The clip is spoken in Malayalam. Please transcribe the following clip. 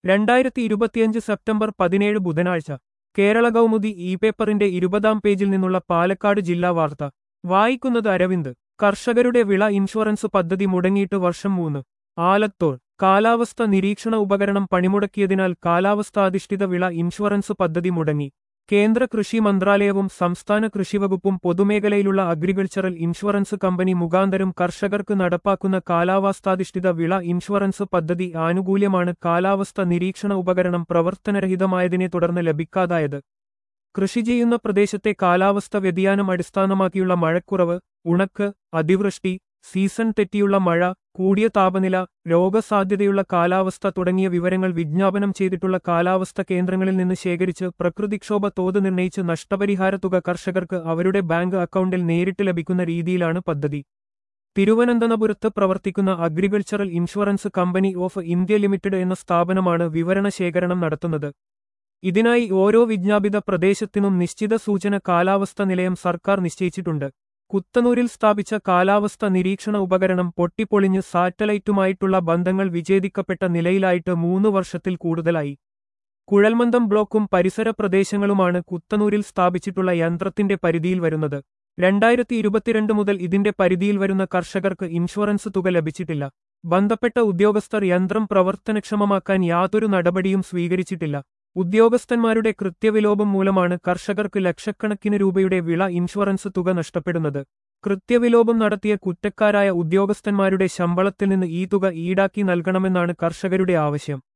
രണ്ടായിരത്തി ഇരുപത്തിയഞ്ച് സെപ്റ്റംബർ പതിനേഴ് ബുധനാഴ്ച കേരള കൗമുദി ഇ പേപ്പറിന്റെ ഇരുപതാം പേജിൽ നിന്നുള്ള പാലക്കാട് ജില്ലാ വാർത്ത വായിക്കുന്നത് അരവിന്ദ് കർഷകരുടെ വിള ഇൻഷുറൻസ് പദ്ധതി മുടങ്ങിയിട്ട് വർഷം മൂന്ന് ആലത്തോൾ കാലാവസ്ഥ നിരീക്ഷണ ഉപകരണം പണിമുടക്കിയതിനാൽ കാലാവസ്ഥാധിഷ്ഠിത വിള ഇൻഷുറൻസ് പദ്ധതി മുടങ്ങി കേന്ദ്ര കൃഷി മന്ത്രാലയവും സംസ്ഥാന കൃഷിവകുപ്പും പൊതുമേഖലയിലുള്ള അഗ്രികൾച്ചറൽ ഇൻഷുറൻസ് കമ്പനി മുഖാന്തരം കർഷകർക്ക് നടപ്പാക്കുന്ന കാലാവസ്ഥാധിഷ്ഠിത വിള ഇൻഷുറൻസ് പദ്ധതി ആനുകൂല്യമാണ് കാലാവസ്ഥ നിരീക്ഷണ ഉപകരണം പ്രവർത്തനരഹിതമായതിനെ തുടർന്ന് ലഭിക്കാതായത് കൃഷി ചെയ്യുന്ന പ്രദേശത്തെ കാലാവസ്ഥ വ്യതിയാനം അടിസ്ഥാനമാക്കിയുള്ള മഴക്കുറവ് ഉണക്ക് അതിവൃഷ്ടി സീസൺ തെറ്റിയുള്ള മഴ കൂടിയ താപനില രോഗസാധ്യതയുള്ള കാലാവസ്ഥ തുടങ്ങിയ വിവരങ്ങൾ വിജ്ഞാപനം ചെയ്തിട്ടുള്ള കാലാവസ്ഥ കേന്ദ്രങ്ങളിൽ നിന്ന് ശേഖരിച്ച് പ്രകൃതിക്ഷോഭ തോത് നിർണയിച്ച് നഷ്ടപരിഹാര തുക കർഷകർക്ക് അവരുടെ ബാങ്ക് അക്കൗണ്ടിൽ നേരിട്ട് ലഭിക്കുന്ന രീതിയിലാണ് പദ്ധതി തിരുവനന്തപുരത്ത് പ്രവർത്തിക്കുന്ന agricultural insurance company of India limited എന്ന സ്ഥാപനമാണ് വിവരണ ശേഖരണം നടത്തുന്നത് ഇതിനായി ഓരോ വിജ്ഞാപിത പ്രദേശത്തിനും നിശ്ചിത സൂചന കാലാവസ്ഥ നിലയം സർക്കാർ നിശ്ചയിച്ചിട്ടുണ്ട് കുത്തനൂരിൽ സ്ഥാപിച്ച കാലാവസ്ഥ നിരീക്ഷണ ഉപകരണം പൊട്ടിപ്പൊളിഞ്ഞ് സാറ്റലൈറ്റുമായിട്ടുള്ള ബന്ധങ്ങൾ വിച്ഛേദിക്കപ്പെട്ട നിലയിലായിട്ട് മൂന്ന് വർഷത്തിൽ കൂടുതലായി കുഴൽമന്ദം ബ്ലോക്കും പരിസര പ്രദേശങ്ങളുമാണ് കുത്തനൂരിൽ സ്ഥാപിച്ചിട്ടുള്ള യന്ത്രത്തിന്റെ പരിധിയിൽ വരുന്നത് രണ്ടായിരത്തി ഇരുപത്തിരണ്ട് മുതൽ ഇതിന്റെ പരിധിയിൽ വരുന്ന കർഷകർക്ക് ഇൻഷുറൻസ് തുക ലഭിച്ചിട്ടില്ല ബന്ധപ്പെട്ട ഉദ്യോഗസ്ഥർ യന്ത്രം പ്രവർത്തനക്ഷമമാക്കാൻ യാതൊരു നടപടിയും സ്വീകരിച്ചിട്ടില്ല ഉദ്യോഗസ്ഥന്മാരുടെ കൃത്യവിലോപം മൂലമാണ് കർഷകർക്ക് ലക്ഷക്കണക്കിന് രൂപയുടെ വിള ഇൻഷുറൻസ് തുക നഷ്ടപ്പെടുന്നത് കൃത്യവിലോപം നടത്തിയ കുറ്റക്കാരായ ഉദ്യോഗസ്ഥന്മാരുടെ ശമ്പളത്തിൽ നിന്ന് ഈ തുക ഈടാക്കി നൽകണമെന്നാണ് കർഷകരുടെ ആവശ്യം